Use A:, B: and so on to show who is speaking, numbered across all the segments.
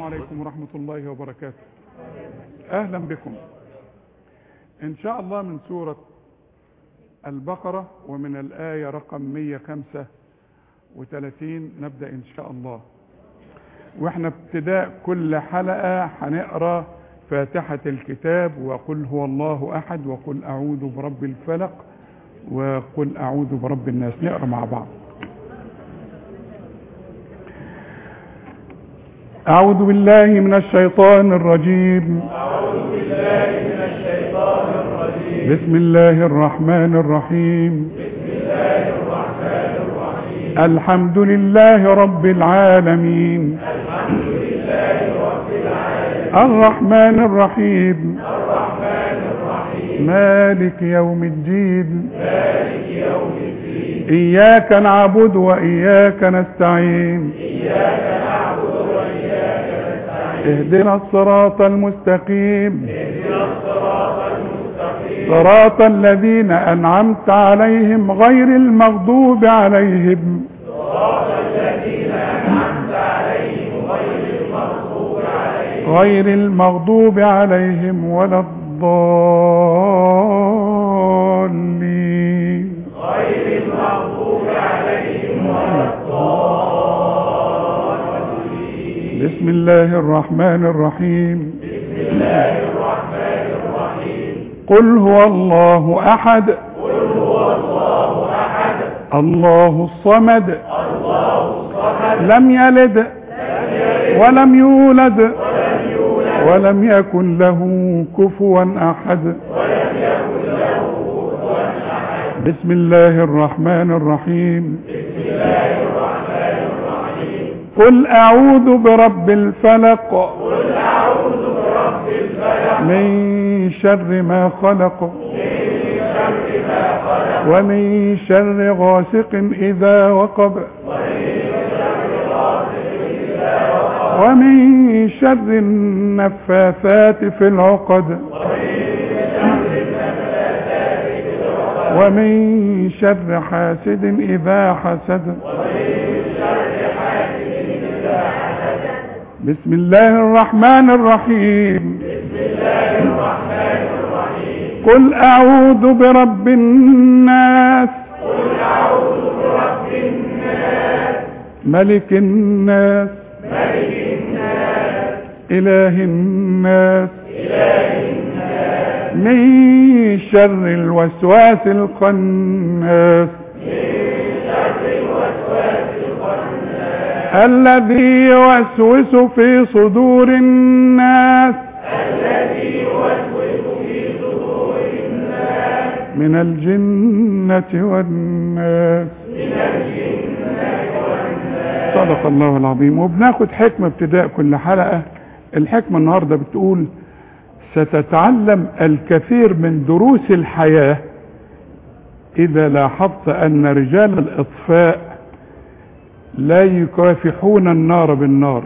A: عليكم ورحمة الله وبركاته أهلا بكم إن شاء الله من سورة البقرة ومن الآية رقم 135 نبدأ إن شاء الله وإحنا ابتداء كل حلقة هنقرأ فاتحة الكتاب وقل هو الله أحد وقل أعوذ برب الفلق وقل أعوذ برب الناس نقرأ مع بعض أعوذ بالله من الشيطان الرجيم
B: أعوذ بالله من الشيطان الرجيم
A: بسم الله الرحمن الرحيم
B: بسم الله الرحمن الرحيم
A: الحمد لله رب العالمين
B: الحمد لله رب العالمين
A: الرحمن الرحيم
B: الرحمن الرحيم
A: مالك يوم الدين
B: مالك يوم الدين
A: إياك نعبد وإياك نستعين
B: إياك نعبد وإياك نستعين
A: اهدنا الصراط المستقيم
B: اهدنا الصراط المستقيم
A: صراط الذين أنعمت عليهم غير المغضوب عليهم
B: صراط الذين أنعمت عليهم غير المغضوب عليهم
A: غير المغضوب عليهم ولا الضالين
B: غير المغضوب عليهم ولا الضالين
A: بسم الله الرحمن الرحيم
B: بسم الله الرحمن الرحيم
A: قل هو الله أحد
B: قل هو الله أحد
A: الله الصمد
B: الله الصمد
A: لم يلد
B: لم يلد
A: ولم يولد
B: ولم يولد
A: ولم يكن له كفوا أحد
B: ولم يكن له كفوا أحد
A: بسم الله الرحمن الرحيم
B: بسم الله الرحمن الرحيم
A: قل أعوذ برب الفلق
B: قل أعوذ برب الفلق
A: من شر ما خلق
B: من شر ما خلق
A: ومن شر غاسق إذا وقب
B: ومن شر غاسق إذا وقب
A: ومن شر النفاثات في العقد
B: ومن شر النفاثات في العقد
A: ومن شر حاسد إذا حسد
B: ومن شر حاسد إذا حسد
A: بسم الله الرحمن الرحيم
B: بسم الله الرحمن الرحيم
A: قل أعوذ برب الناس
B: قل أعوذ برب الناس
A: ملك الناس
B: ملك الناس
A: إله الناس
B: إله الناس
A: من شر الوسواس الخناس
B: من شر الوسواس الخناس
A: الذي يوسوس في صدور الناس
B: الذي يوسوس في صدور الناس
A: من الجنة والناس
B: من الجنة والناس
A: صدق الله العظيم وبناخد حكمة ابتداء كل حلقة الحكمة النهاردة بتقول ستتعلم الكثير من دروس الحياة إذا لاحظت أن رجال الإطفاء لا يكافحون النار بالنار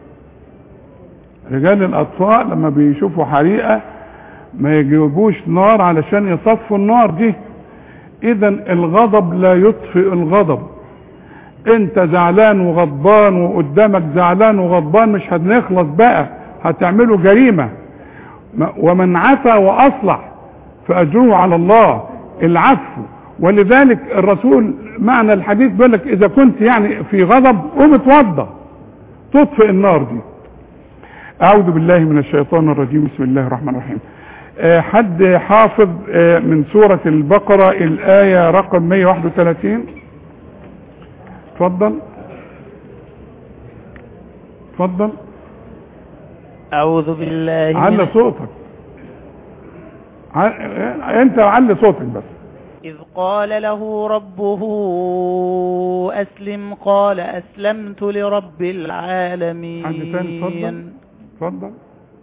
A: رجال الأطفاء لما بيشوفوا حريقة ما يجيبوش نار علشان يطفوا النار دي إذا الغضب لا يطفئ الغضب انت زعلان وغضبان وقدامك زعلان وغضبان مش هنخلص بقى هتعملوا جريمة ما- ومن عفا واصلح فاجره على الله العفو ولذلك الرسول معنى الحديث بيقول لك اذا كنت يعني في غضب قوم اتوضى تطفئ النار دي اعوذ بالله من الشيطان الرجيم بسم الله الرحمن الرحيم آه، حد حافظ آه، من سورة البقرة الآية رقم 131 اتفضل اتفضل
C: أعوذ بالله
A: علي
C: من
A: صوتك ع- انت علي صوتك بس
C: إذ قال له ربه أسلم قال أسلمت لرب العالمين
A: حد تاني اتفضل اتفضل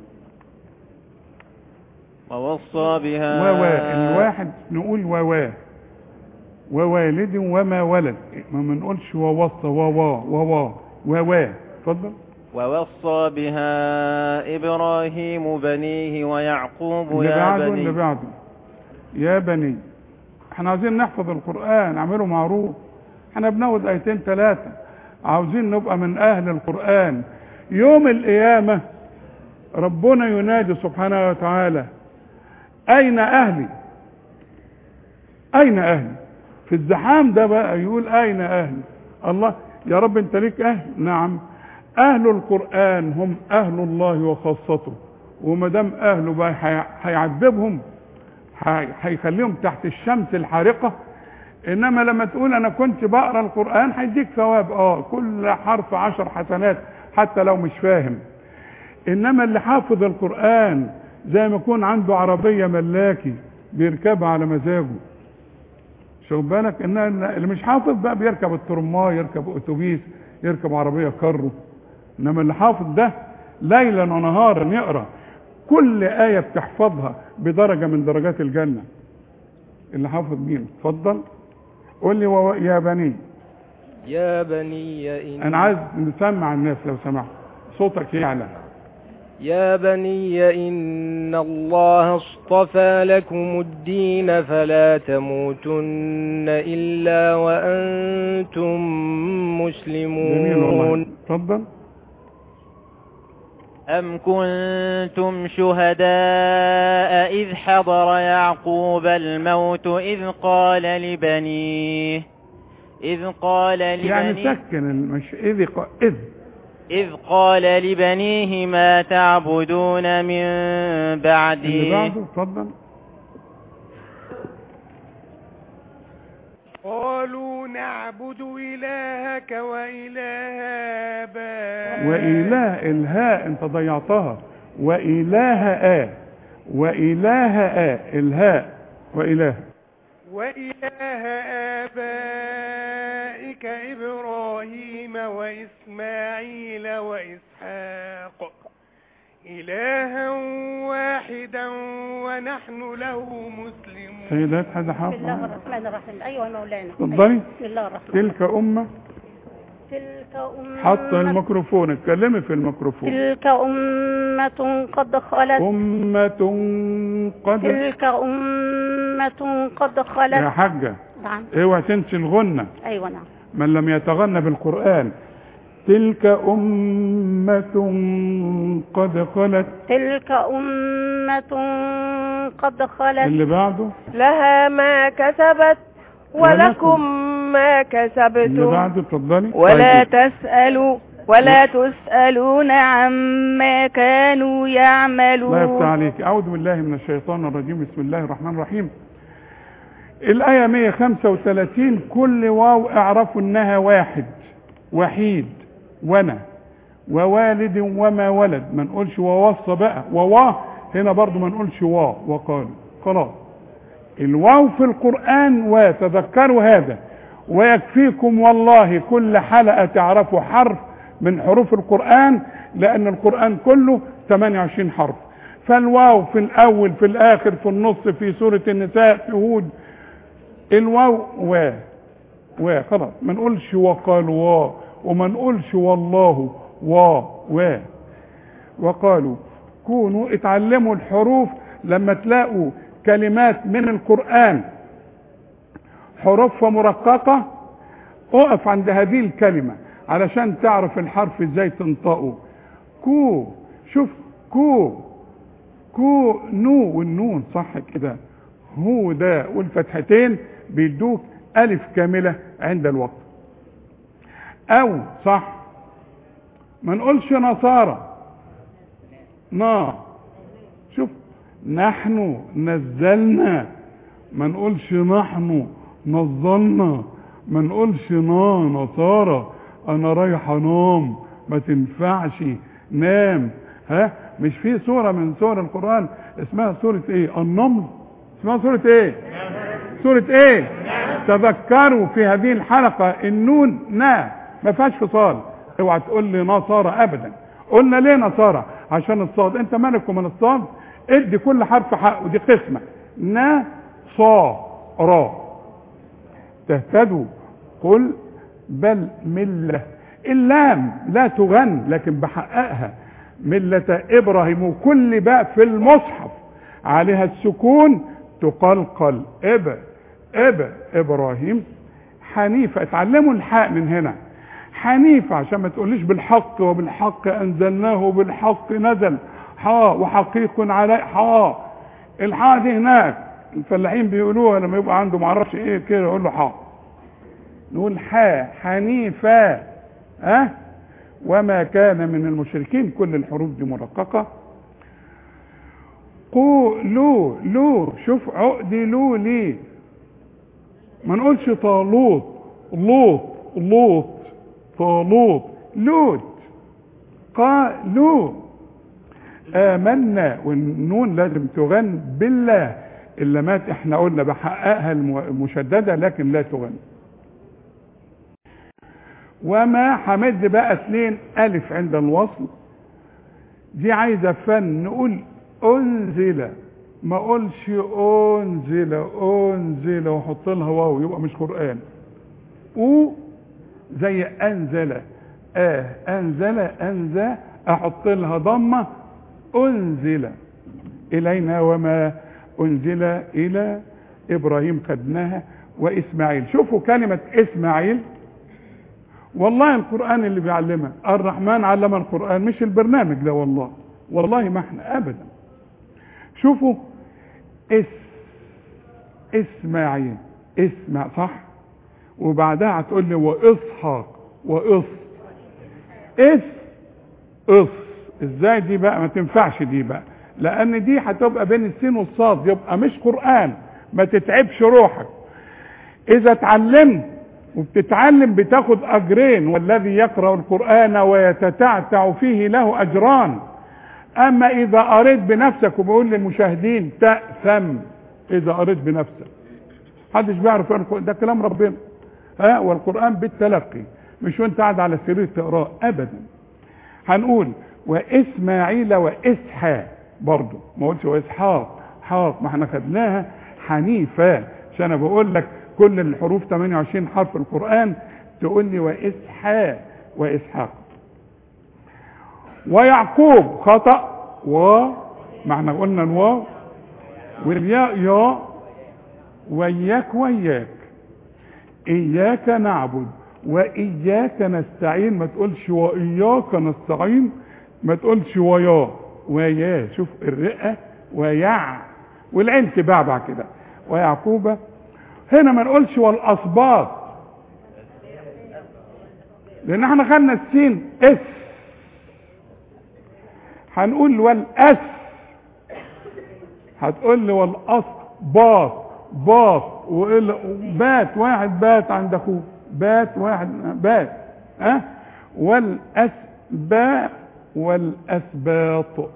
D: ووصى بها
A: ووا الواحد نقول ووا ووالد وما ولد ما بنقولش ووصى ووا ووا ووا اتفضل
D: ووصى بها إبراهيم بنيه ويعقوب
A: اللي
D: يا
A: بعده اللي
D: بني
A: بعده يا بني احنا عايزين نحفظ القرآن اعملوا معروف احنا بناخد ايتين ثلاثة عاوزين نبقى من اهل القرآن يوم القيامة ربنا ينادي سبحانه وتعالى أين أهلي أين أهلي في الزحام ده بقى يقول أين أهلي الله يا رب أنت ليك أهل نعم أهل القرآن هم أهل الله وخاصته وما دام أهله بقى هي- هيعذبهم هي- هيخليهم تحت الشمس الحارقة إنما لما تقول أنا كنت بقرأ القرآن هيديك ثواب آه كل حرف عشر حسنات حتى لو مش فاهم انما اللي حافظ القرآن زي ما يكون عنده عربية ملاكي بيركبها على مزاجه شوف بالك ان اللي مش حافظ بقى بيركب الترماي يركب اتوبيس يركب عربية كرو انما اللي حافظ ده ليلا ونهارا يقرا كل آية بتحفظها بدرجة من درجات الجنة اللي حافظ مين اتفضل قول لي وو- يا بني
E: يا بني إن
A: انا عايز نسمع الناس لو سمحت صوتك يعلى
E: يا بني إن الله اصطفى لكم الدين فلا تموتن إلا وأنتم
A: جميل والله
E: مسلمون
A: اتفضل
C: أم كنتم شهداء إذ حضر يعقوب الموت إذ قال لبنيه إذ قال
A: يعني
C: لبنيه
A: سكن المش... إذ ق... إذ
C: إذ قال لبنيه ما تعبدون من
A: اللي
C: بعدي
A: بعده اتفضل
F: قالوا نعبد إلهك وإله آبائك
A: وإله الهاء انت ضيعتها وإله آ وإله آ الهاء وإله
F: وإله آبائك إبراهيم وإسماعيل وإسحاق إلها واحدا ونحن له مسلمون
A: سيدات حد
G: بسم الله
A: حافظ
G: الرحمن الرحيم ايوه يا مولانا
A: اتفضلي.
G: أيوة. بسم الله الرحمن
A: تلك أمة
G: تلك أمة
A: حط الميكروفون اتكلمي في الميكروفون
G: تلك أمة قد خلت
A: أمة قد
G: تلك أمة قد
A: يا
G: خلت
A: حاجة
G: نعم
A: اوعى تنسي الغنة
G: أيوة نعم
A: من لم يتغنى بالقرآن تلك أمة قد خلت
G: تلك أمة قد خلت
A: اللي بعده
H: لها ما كسبت ولكم ما
A: اللي
H: كسبتم
A: بعده اتفضلي
H: ولا
A: طيب.
H: تسألوا ولا تسألون عما كانوا
A: الله يفتح
H: يعملون
A: عليك أعوذ بالله من الشيطان الرجيم بسم الله الرحمن الرحيم الآية 135 كل واو اعرفوا إنها واحد وحيد وانا ووالد وما ولد ما نقولش ووصى بقى ووا هنا برضو ما نقولش وا وقالوا خلاص الواو في القرآن وتذكروا هذا ويكفيكم والله كل حلقة تعرفوا حرف من حروف القرآن لأن القرآن كله 28 حرف فالواو في الأول في الآخر في النص في سورة النساء في هود الواو و و خلاص ما نقولش وقالوا وا وما نقولش والله وا و وقالوا كونوا اتعلموا الحروف لما تلاقوا كلمات من القرآن حروفها مرققة اقف عند هذه الكلمة علشان تعرف الحرف ازاي تنطقه كو شوف كو كو نو والنون صح كده هو ده والفتحتين بيدوك ألف كاملة عند الوقت أو صح ما نقولش نصارى نا شوف نحن نزلنا ما نقولش نحن نظلنا ما نقولش نا نصارى انا رايح انام ما تنفعش نام ها مش في سورة من سور القرآن اسمها سورة ايه النمل اسمها سورة ايه سورة ايه تذكروا في هذه الحلقة النون نا ما فيهاش فصال اوعى تقول لي نصارى ابدا قلنا ليه نصارى عشان الصاد انت مالك ومن الصاد ادي كل حرف حقه دي قسمة نا صا را تهتدوا قل بل ملة اللام لا تغن لكن بحققها ملة ابراهيم وكل باء في المصحف عليها السكون تقلقل اب اب ابراهيم حنيفة اتعلموا الحاء من هنا حنيفة عشان ما تقوليش بالحق وبالحق انزلناه وبالحق نزل حا وحقيق علي حا الحا دي هناك الفلاحين بيقولوها لما يبقى عنده معرفش ايه كده يقول له حا نقول حا حنيفة ها أه؟ وما كان من المشركين كل الحروف دي مرققة قو لو لو شوف عقدي لو ليه ما نقولش طالوت لوط لوط طالوت لوط قالوا آمنا والنون لازم تغن بالله اللامات احنا قلنا بحققها المشددة لكن لا تغن وما حمد بقى اثنين ألف عند الوصل دي عايزة فن نقول أنزل ما اقولش أنزل أنزل وأحط لها واو يبقى مش قرآن و زي أنزل آه أنزل أنزل أحط لها ضمة أنزل إلينا وما أنزل إلى إبراهيم خدناها وإسماعيل شوفوا كلمة إسماعيل والله القرآن اللي بيعلمها الرحمن علم القرآن مش البرنامج ده والله والله ما احنا أبدا شوفوا اس اسماعيل اسمع صح وبعدها هتقول لي واسحاق واص اس اص ازاي دي بقى ما تنفعش دي بقى لان دي هتبقى بين السين والصاد يبقى مش قرآن ما تتعبش روحك اذا اتعلمت وبتتعلم بتاخد اجرين والذي يقرأ القرآن ويتتعتع فيه له اجران اما اذا قريت بنفسك وبقول للمشاهدين تأثم اذا قريت بنفسك محدش بيعرف ده كلام ربنا ها والقرآن بالتلقي مش وانت قاعد على السرير تقراه ابدا هنقول واسماعيل واسحاق برضه ما قلتش واسحاق حاق ما احنا خدناها حنيفة عشان انا بقول لك كل الحروف 28 حرف القرآن تقول لي واسحاق واسحاق ويعقوب خطأ و معنى قلنا الواو والياء يا وإياك وإياك إياك نعبد وإياك نستعين ما تقولش وإياك نستعين ما تقولش ويا ويا شوف الرئة ويع والعين تبعبع كده ويعقوب هنا ما نقولش والأصباط لأن احنا خدنا السين اس هنقول والأس هتقول لي والأصباط باط بات واحد بات عند اخوه بات واحد بات ها أه؟ والاسباء والاسباط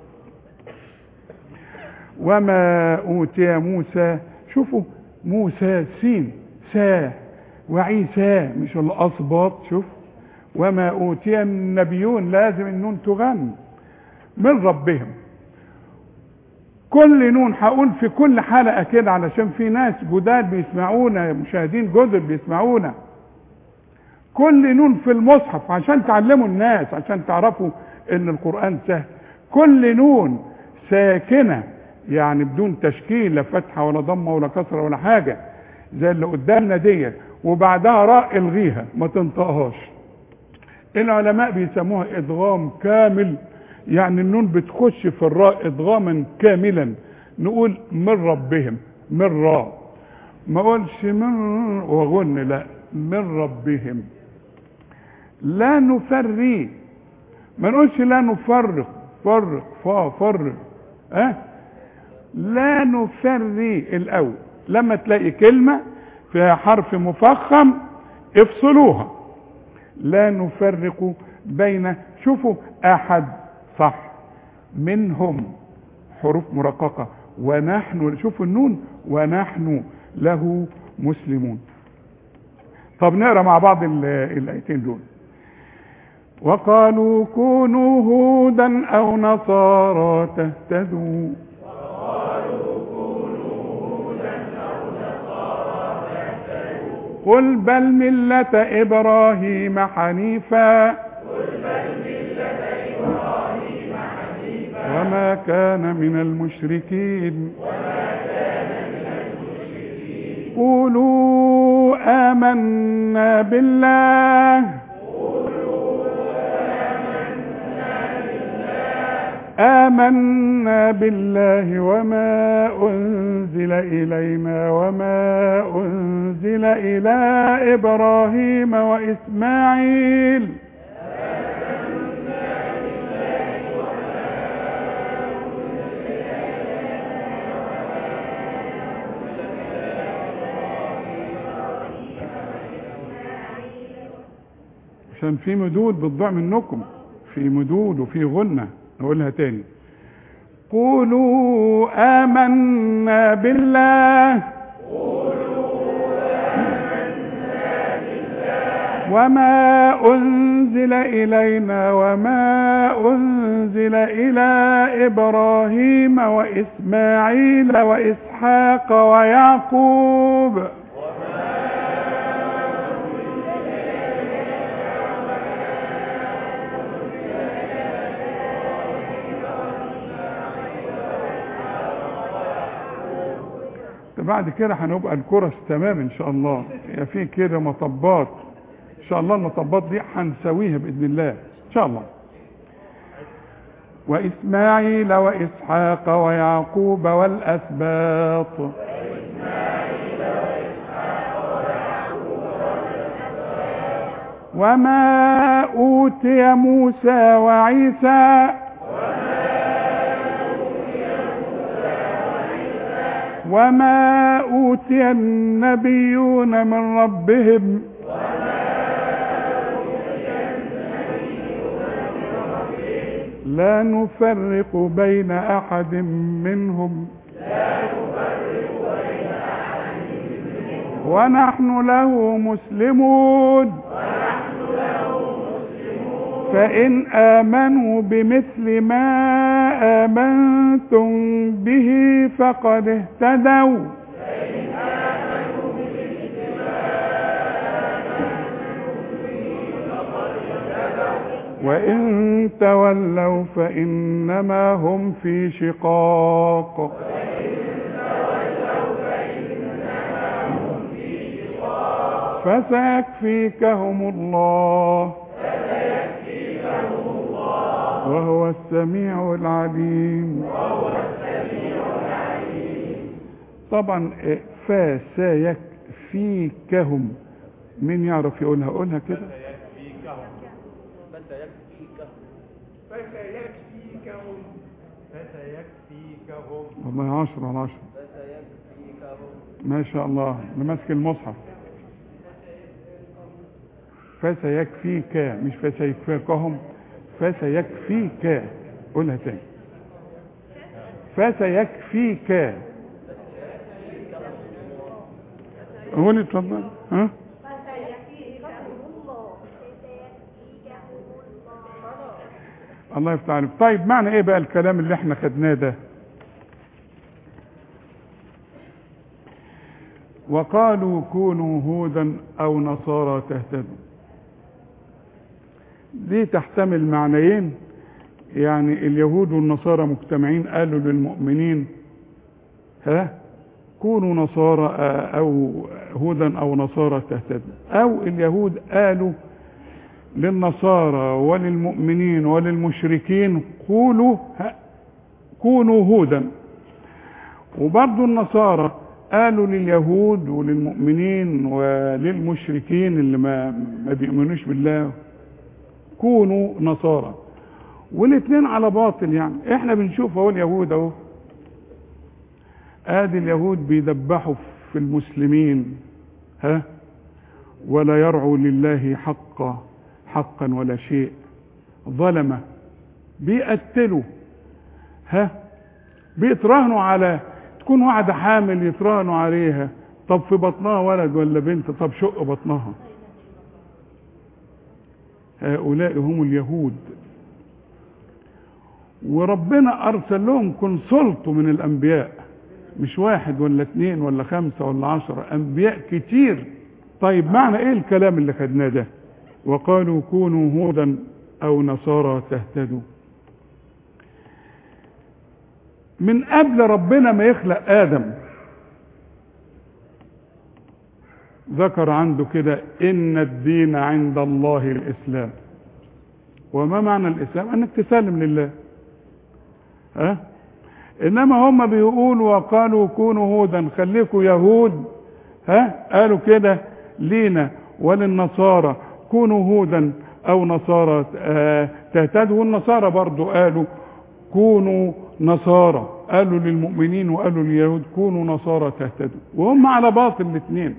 A: وما اوتي موسى شوفوا موسى سين سا وعيسى مش الاسباط شوف وما اوتي النبيون لازم النون تغن من ربهم كل نون هقول في كل حلقة كده علشان في ناس جداد بيسمعونا مشاهدين جدد بيسمعونا كل نون في المصحف عشان تعلموا الناس عشان تعرفوا ان القرآن سهل كل نون ساكنة يعني بدون تشكيل لا فتحة ولا ضمة ولا كسرة ولا حاجة زي اللي قدامنا ديت وبعدها راء الغيها ما تنطقهاش العلماء بيسموها ادغام كامل يعني النون بتخش في الراء ادغاما كاملا نقول من ربهم من راء ما اقولش من وغن لا من ربهم لا نفري ما نقولش لا نفرق فرق فا فرق اه لا نفري الاول لما تلاقي كلمة فيها حرف مفخم افصلوها لا نفرق بين شوفوا احد صح منهم حروف مرققة ونحن شوفوا النون ونحن له مسلمون طب نقرا مع بعض الايتين دول وقالوا كونوا هودا او نصارى تهتدوا قل بل ملة إبراهيم حنيفا وما كان من المشركين قولوا آمنا بالله آمنا بالله وما أنزل إلينا وما أنزل إلى إبراهيم وإسماعيل عشان في مدود بتضيع منكم في مدود وفي غنة نقولها تاني قولوا آمنا بالله وما أنزل إلينا وما أنزل إلى إبراهيم وإسماعيل وإسحاق ويعقوب بعد كده هنبقى الكرس تمام ان شاء الله يا في كده مطبات ان شاء الله المطبات دي هنسويها باذن الله ان شاء الله واسماعيل واسحاق ويعقوب والاسباط وما اوتي موسى وعيسى وما أوتي النبيون من ربهم لا نفرق بين أحد منهم ونحن له مسلمون فإن آمنوا بمثل ما آمنتم به فقد اهتدوا وإن تولوا فإنما هم في شقاق فسيكفيكهم الله وهو السميع العليم طبعا فسيكفيكهم مين يعرف يقولها قولها كده
F: فسيكفيكهم فسيكفيكهم
A: والله عشرة على عشرة ما شاء الله أنا ماسك المصحف فسيكفيك مش فسيكفيكهم فسيكفيك قولها تاني فسيكفيك قولي اتفضل ها الله يفتح عليك طيب معنى ايه بقى الكلام اللي احنا خدناه ده وقالوا كونوا هودا او نصارى تهتدوا دي تحتمل معنيين يعني اليهود والنصارى مجتمعين قالوا للمؤمنين ها كونوا نصارى او هودا او نصارى تهتدوا او اليهود قالوا للنصارى وللمؤمنين وللمشركين قولوا ها كونوا هودا وبرضو النصارى قالوا لليهود وللمؤمنين وللمشركين اللي ما, ما بيؤمنوش بالله كونوا نصارى والاثنين على باطل يعني احنا بنشوف اهو اليهود اهو ادي اليهود بيدبحوا في المسلمين ها ولا يرعوا لله حقا حقا ولا شيء ظلمة بيقتلوا ها بيتراهنوا على تكون واحدة حامل يتراهنوا عليها طب في بطنها ولد ولا بنت طب شق بطنها هؤلاء هم اليهود وربنا ارسل لهم كونسلته من الانبياء مش واحد ولا اتنين ولا خمسة ولا عشرة انبياء كتير طيب معنى ايه الكلام اللي خدناه ده وقالوا كونوا هودا او نصارى تهتدوا من قبل ربنا ما يخلق ادم ذكر عنده كده ان الدين عند الله الاسلام وما معنى الاسلام انك تسلم لله ها انما هم بيقولوا وقالوا كونوا هودا خليكوا يهود ها قالوا كده لينا وللنصارى كونوا هودا او نصارى آه تهتدوا والنصارى برضو قالوا كونوا نصارى قالوا للمؤمنين وقالوا لليهود كونوا نصارى تهتدوا وهم على باطل الاثنين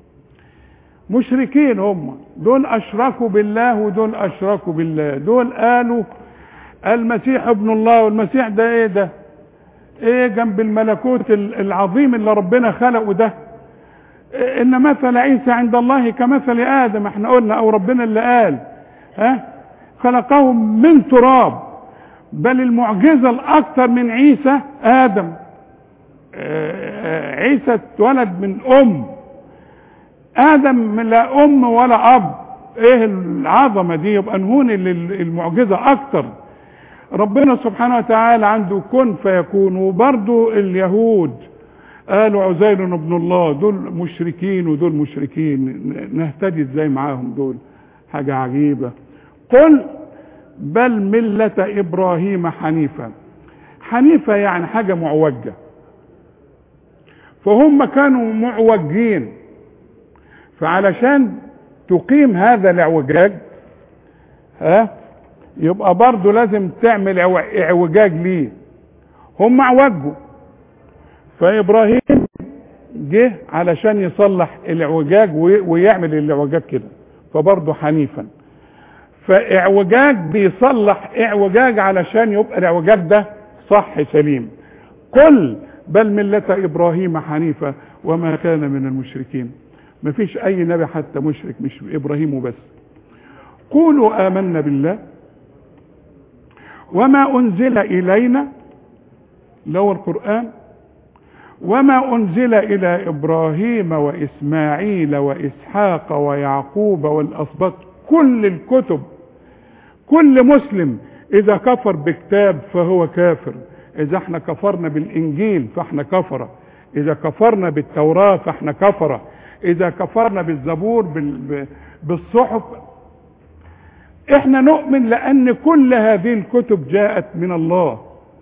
A: مشركين هم دول اشركوا بالله ودول اشركوا بالله دول قالوا المسيح ابن الله والمسيح ده ايه ده ايه جنب الملكوت العظيم اللي ربنا خلقه ده إيه ان مثل عيسى عند الله كمثل ادم احنا قلنا او ربنا اللي قال ها خلقه من تراب بل المعجزة الاكثر من عيسى ادم عيسى اتولد من ام ادم لا ام ولا اب ايه العظمة دي يبقى نهون المعجزة اكتر ربنا سبحانه وتعالى عنده كن فيكون وبرضه اليهود قالوا عزير ابن الله دول مشركين ودول مشركين نهتدي ازاي معاهم دول حاجة عجيبة قل بل ملة ابراهيم حنيفا حنيفة يعني حاجة معوجة فهم كانوا معوجين فعلشان تقيم هذا الاعوجاج ها يبقى برضه لازم تعمل اعوجاج ليه هم اعوجوا فابراهيم جه علشان يصلح الاعوجاج ويعمل الاعوجاج كده فبرضه حنيفا فاعوجاج بيصلح اعوجاج علشان يبقى الاعوجاج ده صح سليم قل بل ملة ابراهيم حنيفة وما كان من المشركين مفيش اي نبي حتى مشرك مش ابراهيم وبس قولوا امنا بالله وما انزل الينا لو القرآن وما انزل الى ابراهيم واسماعيل واسحاق ويعقوب والاسباط كل الكتب كل مسلم اذا كفر بكتاب فهو كافر اذا احنا كفرنا بالانجيل فاحنا كفره اذا كفرنا بالتوراة فاحنا كفره اذا كفرنا بالزبور بالصحف احنا نؤمن لان كل هذه الكتب جاءت من الله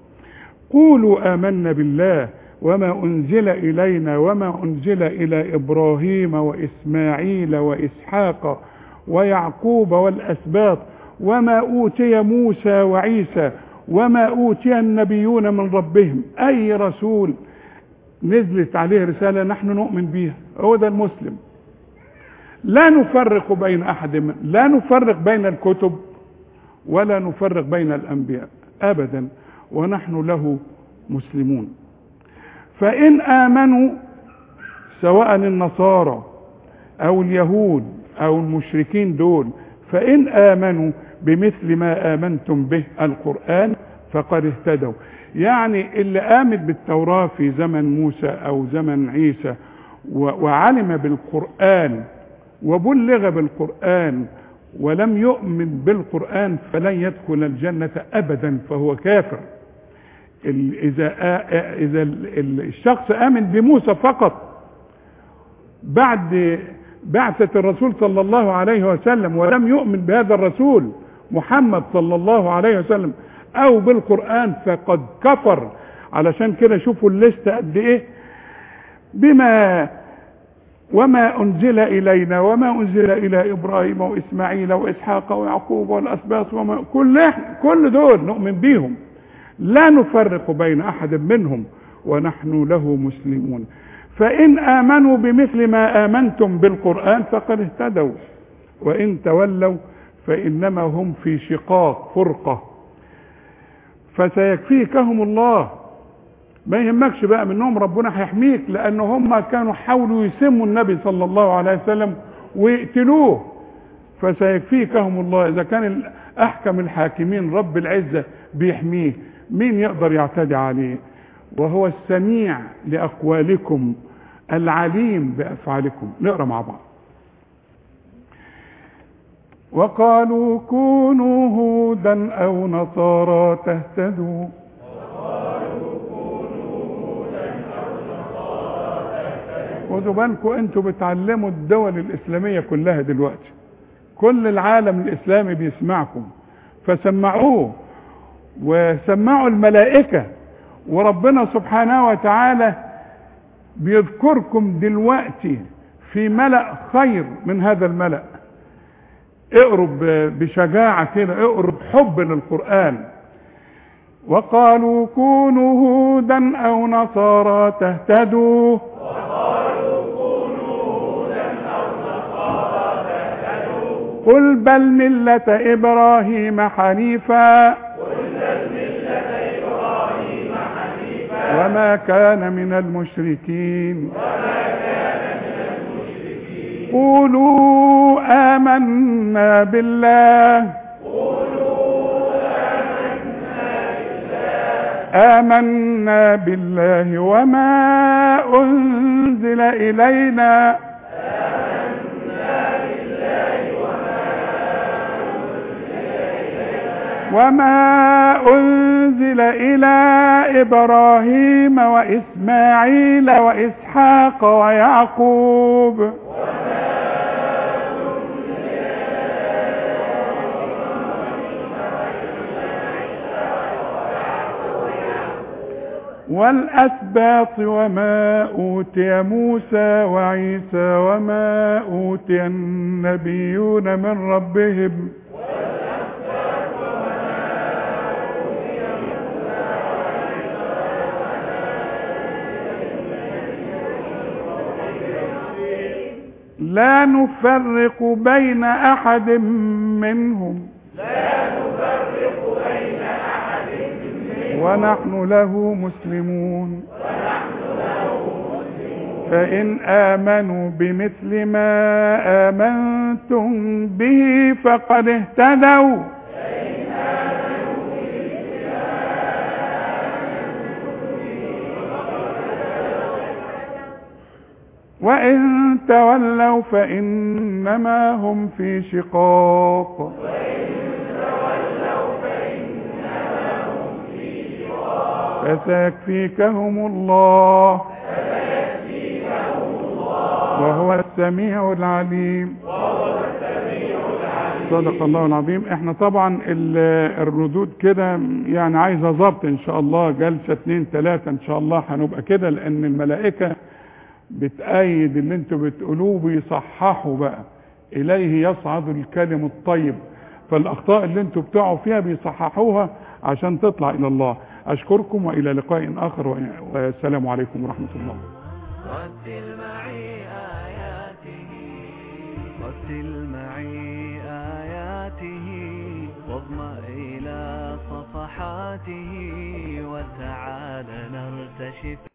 A: قولوا امنا بالله وما انزل الينا وما انزل الى ابراهيم واسماعيل واسحاق ويعقوب والاسباط وما اوتي موسى وعيسى وما اوتي النبيون من ربهم اي رسول نزلت عليه رساله نحن نؤمن بها هو ده المسلم لا نفرق بين احد من لا نفرق بين الكتب ولا نفرق بين الانبياء ابدا ونحن له مسلمون فان امنوا سواء النصارى او اليهود او المشركين دول فان امنوا بمثل ما امنتم به القران فقد اهتدوا يعني اللي امن بالتوراه في زمن موسى او زمن عيسى وعلم بالقران وبلغ بالقرآن ولم يؤمن بالقرآن فلن يدخل الجنة أبدا فهو كافر إذا إذا الشخص آمن بموسى فقط بعد بعثة الرسول صلى الله عليه وسلم ولم يؤمن بهذا الرسول محمد صلى الله عليه وسلم أو بالقرآن فقد كفر علشان كده شوفوا الليستة قد إيه بما وما أنزل إلينا وما أنزل إلى إبراهيم وإسماعيل وإسحاق ويعقوب والأسباط وما كل كل دول نؤمن بيهم لا نفرق بين أحد منهم ونحن له مسلمون فإن آمنوا بمثل ما آمنتم بالقرآن فقد اهتدوا وإن تولوا فإنما هم في شقاق فرقة فسيكفيكهم الله ما يهمكش بقى منهم ربنا هيحميك لان هم كانوا حاولوا يسموا النبي صلى الله عليه وسلم ويقتلوه فسيكفيكهم الله اذا كان احكم الحاكمين رب العزه بيحميه مين يقدر يعتدي عليه وهو السميع لاقوالكم العليم بافعالكم نقرا مع بعض وقالوا كونوا هودا او نصارى تهتدوا خدوا بالكم انتوا بتعلموا الدول الاسلاميه كلها دلوقتي كل العالم الاسلامي بيسمعكم فسمعوه وسمعوا الملائكة وربنا سبحانه وتعالى بيذكركم دلوقتي في ملأ خير من هذا الملأ اقروا ب- بشجاعة كده اقروا بحب للقرآن وقالوا كونوا هودا أو نصارى تهتدوا قل بل ملة إبراهيم حنيفا وما كان من المشركين قولوا آمنا بالله آمنا بالله وما أنزل إلينا وما أنزل إلى إبراهيم وإسماعيل وإسحاق ويعقوب والأسباط وما أوتي موسى وعيسى وما أوتي النبيون من ربهم لا نفرق بين أحد منهم ونحن له مسلمون فإن آمنوا بمثل ما آمنتم به فقد اهتدوا وإن تولوا فإنما هم في شقاق فسيكفيكهم الله وهو السميع العليم صدق الله العظيم احنا طبعا ال- الردود كده يعني عايزه ضبط ان شاء الله جلسه اتنين تلاته ان شاء الله هنبقى كده لان الملائكه بتأيد اللي انتوا بتقولوه بيصححوا بقى اليه يصعد الكلم الطيب فالاخطاء اللي انتوا بتقعوا فيها بيصححوها عشان تطلع الى الله اشكركم والى لقاء اخر والسلام عليكم ورحمه الله
B: رتل معي آياته رتل معي آياته واضمأ إلى صفحاته وتعال نرتشف